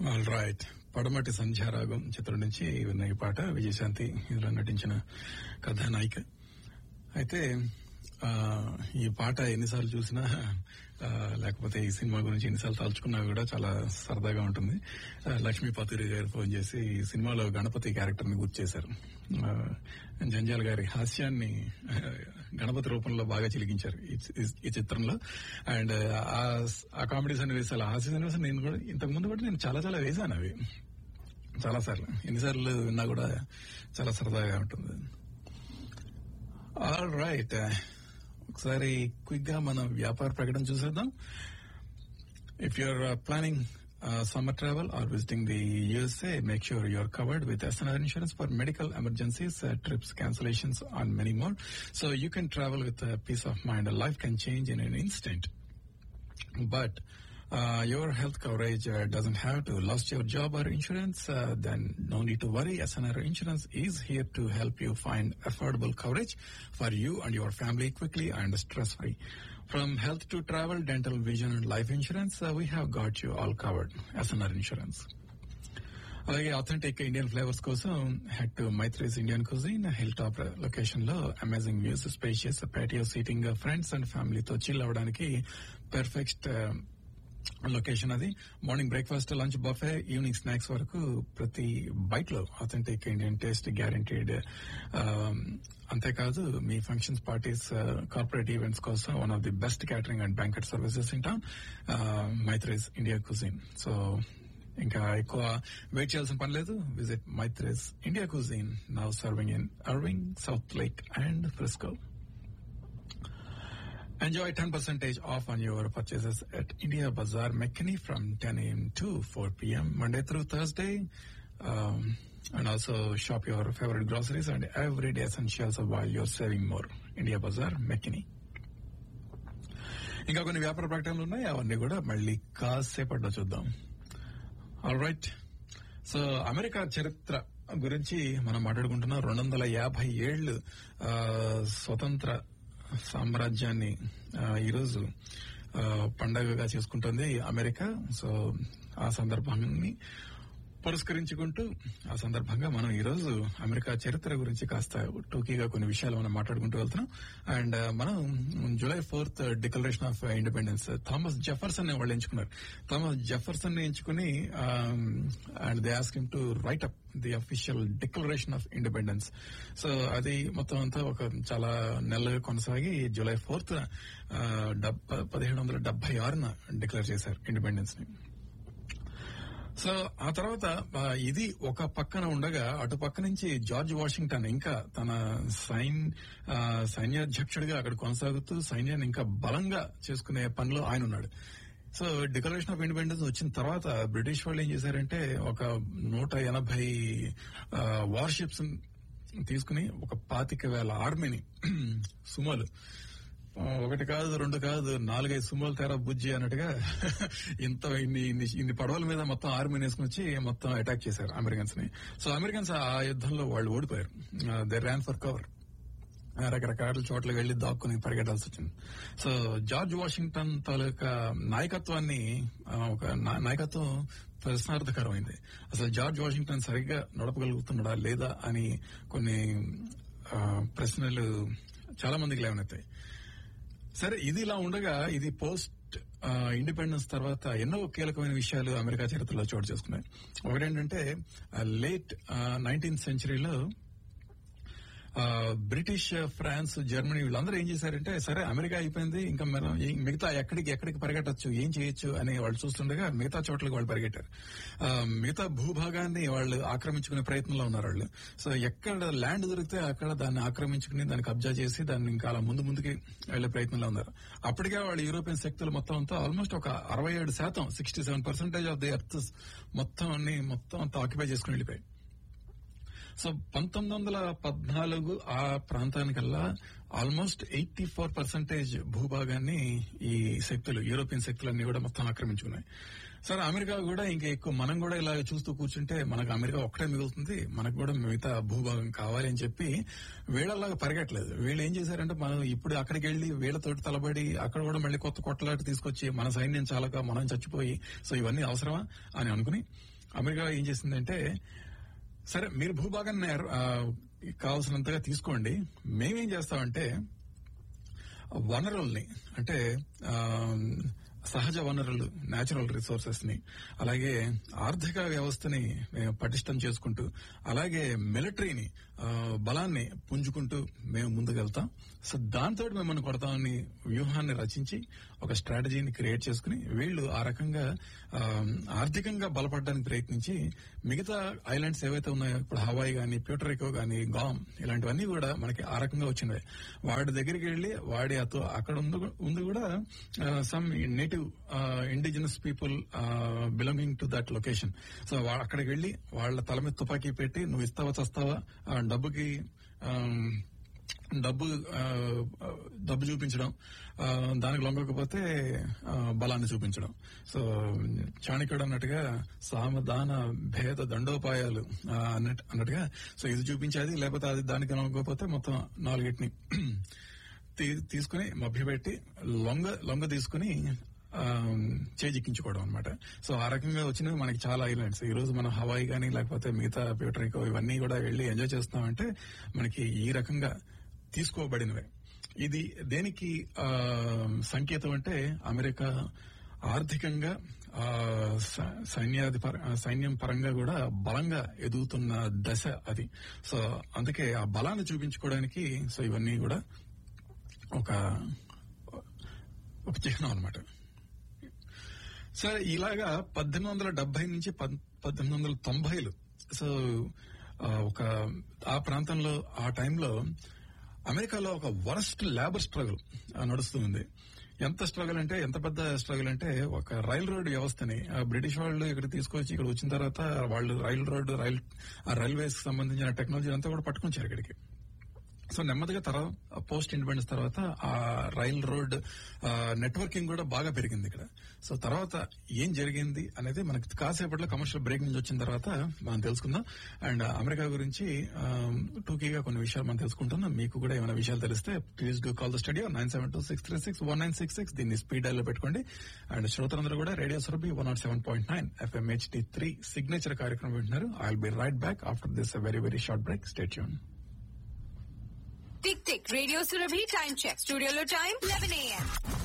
All right పడమటి సంధ్యారాగం చిత్రం నుంచి విన్న ఈ పాట విజయశాంతి ఇందులో నటించిన కథానాయిక అయితే ఆ, ఈ పాట ఎన్నిసార్లు చూసినా ఆ, లేకపోతే ఈ సినిమా గురించి ఎన్నిసార్లు తలుచుకున్నా కూడా చాలా సరదాగా ఉంటుంది ఆ, లక్ష్మీ పతూరి గారు ఫోన్ చేసి ఈ సినిమాలో గణపతి క్యారెక్టర్ ని గుర్తు చేశారు ఆ, జంజాల్ గారి హాస్యాన్ని ఆ, గణపతి రూపంలో బాగా చిలికించారు ఈ చి- ఈ చిత్రంలో అండ్ ఆ కామెడీ సన్నివేశాలు హాస్య సన్నివేశాలు నేను కూడా ఇంతకు ముందు కూడా నేను చాలా చాలా వేశాను అవి చాలా సార్లు ఎన్నిసార్లు విన్నా కూడా చాలా సరదాగా ఉంటుంది ఆల్ రైట్ ఒకసారి క్విక్ గా మనం వ్యాపార ప్రకటన చూసేద్దాం if you are planning summer travel or visiting the USA, make sure you're covered with SNR insurance for medical emergencies, uh, trips, cancellations, and many more. So you can travel with uh, peace of mind. A life can change in an instant. But uh, your health coverage uh, doesn't have to. Lost your job or insurance? Uh, then no need to worry. SNR Insurance is here to help you find affordable coverage for you and your family quickly and stress-free. From health to travel, dental, vision, and life insurance, uh, we have got you all covered. SNR Insurance. అలాగే authentic Indian flavours కోసం head to Maitri's Indian cuisine hill top location లో amazing views spacious patio seating friends and ఫ్యామిలీతో chill అవడానికి perfect location అది morning breakfast lunch buffet evening snacks వరకు ప్రతి bite లో authentic Indian taste guaranteed అంతేకాదు మీ ఫంక్షన్స్ పార్టీస్ కార్పొరేట్ ఈవెంట్స్ కోసం one of the best catering and banquet services in town Maitri's India cuisine so ఇంకా ఎక్కువ వెయిట్ చేయాల్సిన పని లేదు visit Maitri's India cuisine now serving in Irving Southlake and Frisco Enjoy 10% off on your purchases at India Bazaar McKinney from 10 a.m. to 4 p.m. Monday through Thursday. Um, and also shop your favorite groceries and everyday essentials while you're saving more. India Bazaar McKinney. ఇంకా కొన్ని వ్యాపార ప్రకటనలు ఉన్నాయి అవన్నీ కూడా మళ్ళీ కాసేపట్లో చూద్దాం ఆల్ రైట్ సో అమెరికా చరిత్ర గురించి మనం మాట్లాడుకుంటున్నాం రెండు వందల యాభై ఏళ్లు ఆ, స్వతంత్ర సామ్రాజ్యాన్ని ఆ, ఈరోజు ఆ, పండగగా చేసుకుంటుంది అమెరికా సో ఆ సందర్భాన్ని పురస్కరించుకుంటూ ఆ సందర్భంగా మనం ఈ రోజు అమెరికా చరిత్ర గురించి కాస్త టూకీగా కొన్ని విషయాలు మనం మాట్లాడుకుంటూ వెళ్తున్నాం అండ్ మనం July fourth Declaration of Independence Thomas Jefferson ని వాళ్ళు ఎంచుకున్నారు థామస్ జెఫర్సన్ ని ఎంచుకుని and they ask him to write up the official Declaration of Independence so అది మొత్తం అంతా ఒక చాలా నెలగా కొనసాగి జూలై ఫోర్త్ పదిహేడు వందల డెబ్బై ఆరున డిక్లేర్ చేశారు ఇండిపెండెన్స్ ని సో ఆ తర్వాత ఆ, ఇది ఒక పక్కన ఉండగా అటు పక్క నుంచి జార్జ్ వాషింగ్టన్ ఇంకా తన సైన్ ఆ, సైన్యాధ్యక్షుడిగా అక్కడ కొనసాగుతూ సైన్యాన్ని ఇంకా బలంగా చేసుకునే పనిలో ఆయన ఉన్నాడు సో డిక్లరేషన్ ఆఫ్ ఇండిపెండెన్స్ వచ్చిన తర్వాత బ్రిటిష్ వాళ్ళు ఏం చేశారంటే ఒక నూట ఎనభై వార్షిప్స్ తీసుకుని ఒక పాతిక వేల ఆర్మీని సుమోలు ఆ, ఒకటి కాదు రెండు కాదు నాలుగైదు సుమోలు తెర బుజ్జి అన్నట్టుగా ఇంత ఇన్ని ఇన్ని ఇన్ని పడవల మీద మొత్తం ఆర్మీని వేసుకుని వచ్చి మొత్తం అటాక్ చేశారు అమెరికన్స్ ని సో అమెరికన్స్ ఆ యుద్ధంలో వాళ్ళు ఓడిపోయారు దే ర్యాన్ ఫర్ కవర్ రకరకాల చోట్ల వెళ్లి దాక్కుని పరిగెట్టాల్సి వచ్చింది సో జార్జ్ వాషింగ్టన్ తాలూకా నాయకత్వాన్ని ఆ, ఒక నా- నాయకత్వం ప్రశ్నార్థకరమైంది అసలు జార్జ్ వాషింగ్టన్ సరిగ్గా నడపగలుగుతున్నాడా లేదా అని కొన్ని ఆ, ప్రశ్నలు చాలా మందికి లేవనెత్తాయి సరే ఇది ఇలా ఉండగా ఇది పోస్ట్ ఇండిపెండెన్స్ తర్వాత ఎన్నో కీలకమైన విషయాలు అమెరికా చరిత్రలో చోటు చేసుకున్నాయి ఒకటేంటంటే లేట్ నైన్టీన్త్ సెంచరీలో ఆ, బ్రిటిష్ ఫ్రాన్స్ జర్మనీ వీళ్ళందరూ ఏం చేశారంటే సరే అమెరికా అయిపోయింది ఇంకా మనం ఈ మిగతా ఎక్కడికి ఎక్కడికి పరిగెట్టచ్చు ఏం చేయొచ్చు అని వాళ్ళు చూస్తుండగా మిగతా చోట్లకి వాళ్ళు పరిగెట్టారు ఆ, మిగతా భూభాగాన్ని వాళ్ళు ఆక్రమించుకునే ప్రయత్నంలో ఉన్నారు వాళ్ళు సో ఎక్కడ ల్యాండ్ దొరికితే అక్కడ దాన్ని ఆక్రమించుకుని దాన్ని కబ్జా చేసి దాన్ని ఇంకా అలా ముందు ముందుకి వెళ్లే ప్రయత్నంలో ఉన్నారు అప్పటికే వాళ్ళు యూరోపియన్ శక్తులు మొత్తం అంతా ఆల్మోస్ట్ ఒక అరవై ఏడు శాతం sixty seven percentage of the earth మొత్తం అన్ని మొత్తం అంతా ఆక్యుపై చేసుకుని వెళ్ళిపోయాయి సో పంతొమ్మిది వందల పద్నాలుగు ఆ ప్రాంతానికల్లా ఆల్మోస్ట్ ఎయిటీ ఫోర్ పర్సెంటేజ్ భూభాగాన్ని ఈ శక్తులు యూరోపియన్ శక్తులన్నీ కూడా మొత్తం ఆక్రమించుకున్నాయి సరే అమెరికా కూడా ఇంకా ఎక్కువ మనం కూడా ఇలా చూస్తూ కూర్చుంటే మనకు అమెరికా ఒక్కటే మిగులుతుంది మనకు కూడా మిగతా భూభాగం కావాలి అని చెప్పి వీళ్ళలాగా పరిగెట్టలేదు వీళ్ళు ఏం చేశారంటే మనం ఇప్పుడు అక్కడికి వెళ్లి వీళ్ళతోటి తలబడి అక్కడ కూడా మళ్ళీ కొత్త కొట్టలాట తీసుకొచ్చి మన సైన్యం చాలక మనం చచ్చిపోయి సో ఇవన్నీ అవసరమా అని అనుకుని అమెరికా ఏం చేసిందంటే సరే మీరు భూభాగాన్ని ఏర్- ఆ, కావాల్సినంతగా తీసుకోండి మేమేం చేస్తామంటే వనరుల్ని అంటే ఆ, సహజ వనరులు నేచురల్ రిసోర్సెస్ ని అలాగే ఆర్థిక వ్యవస్థని మేము పటిష్టం చేసుకుంటూ అలాగే మిలిటరీని ఆ, బలాన్ని పుంజుకుంటూ మేము ముందుకెళ్తాం సో దాంతో మిమ్మల్ని కొడతామని వ్యూహాన్ని రచించి ఒక స్ట్రాటజీని క్రియేట్ చేసుకుని వీళ్ళు ఆ రకంగా ఆ, ఆర్థికంగా బలపడడానికి ప్రయత్నించి మిగతా ఐలాండ్స్ ఏవైతే ఉన్నాయో ఇప్పుడు హవాయి గాని ప్యూటరికో గాని గామ్ ఇలాంటివన్నీ కూడా మనకి ఆ రకంగా వచ్చినవి వాడి దగ్గరికి వెళ్లి వాడి అతో అక్కడ ఉంది ఉంది కూడా some native indigenous people belonging to that location so అక్కడికి వెళ్లి వాళ్ళ తల మీద తుపాకీ పెట్టి నువ్వు ఇస్తావా చస్తావా ఆ, డబ్బుకి ఆమ్, డబ్బు ఆ, డబ్బు చూపించడం ఆ, దానికి లొంగకపోతే ఆ, బలాన్ని చూపించడం సో చాణక్యుడు అన్నట్టుగా సామధాన భేద దండోపాయాలు ఆ, అన్నట్టు- అన్నట్టుగా సో ఇది చూపించేది లేకపోతే అది దానికి లొంగకపోతే మొత్తం నాలుగిటిని తీ- తీసుకుని మభ్యపెట్టి లొంగ లొంగ తీసుకుని ఆ, చేజిక్కించుకోవడం అనమాట సో ఆ రకంగా వచ్చినవి మనకి చాలా ఐలాండ్స్ ఈ రోజు మనం హవాయి కానీ లేకపోతే మిగతా ప్యూటరికో ఇవన్నీ కూడా వెళ్లి ఎంజాయ్ చేస్తున్నామంటే మనకి ఈ రకంగా తీసుకోబడినవే ఇది దేనికి ఆ, సంకేతం అంటే అమెరికా ఆర్థికంగా ఆ, స- సైన్యాధి పర- ఆ, సైన్యం పరంగా కూడా బలంగా ఎదుగుతున్న దశ అది సో అందుకే ఆ బలాన్ని చూపించుకోవడానికి సో ఇవన్నీ కూడా ఒక ఒక చిహ్నం అనమాట సరే ఇలాగా పద్దెనిమిది వందల డెబ్బై నుంచి పద్- పద్దెనిమిది వందల తొంభైలు సో ఆ, ఒక ఆ ప్రాంతంలో ఆ టైంలో అమెరికాలో ఒక వరస్ట్ లేబర్ స్ట్రగుల్ నడుస్తూ ఉంది ఎంత స్ట్రగుల్ అంటే ఎంత పెద్ద స్ట్రగుల్ అంటే ఒక రైల్ రోడ్ వ్యవస్థని ఆ బ్రిటిష్ వాళ్ళు ఇక్కడ తీసుకొచ్చి ఇక్కడ వచ్చిన తర్వాత వాళ్ళు రైల్ రోడ్ రైల్ ఆ రైల్వేస్ కి సంబంధించిన టెక్నాలజీ అంతా కూడా పట్టుకొచ్చారు ఇక్కడికి సో నెమ్మదిగా తర్వాత పోస్ట్ ఇండిపెండెన్స్ తర్వాత ఆ రైల్ రోడ్ ఆ, నెట్వర్కింగ్ కూడా బాగా పెరిగింది ఇక్కడ సో తర్వాత ఏం జరిగింది అనేది మనకి కాసేపట్లో కమర్షియల్ బ్రేక్ నుంచి వచ్చిన తర్వాత మనం తెలుసుకుందాం అండ్ అమెరికా గురించి ఆ, టూకీగా కొన్ని విషయాలు మనం తెలుసుకుంటున్నాం మీకు కూడా ఏమైనా విషయాలు తెలిస్తే please do call the studio nine seven two six three six one nine six six దీన్ని స్పీడ్ లో పెట్టుకోండి అండ్ శ్రోతలందరూ కూడా radio Surabhi one nought seven point nine FM HD three signature కార్యక్రమం వింటున్నారు I will be right back after this very very short break stay యూన్ tick tick radio Surabhi time check స్టూడియోలో time eleven AM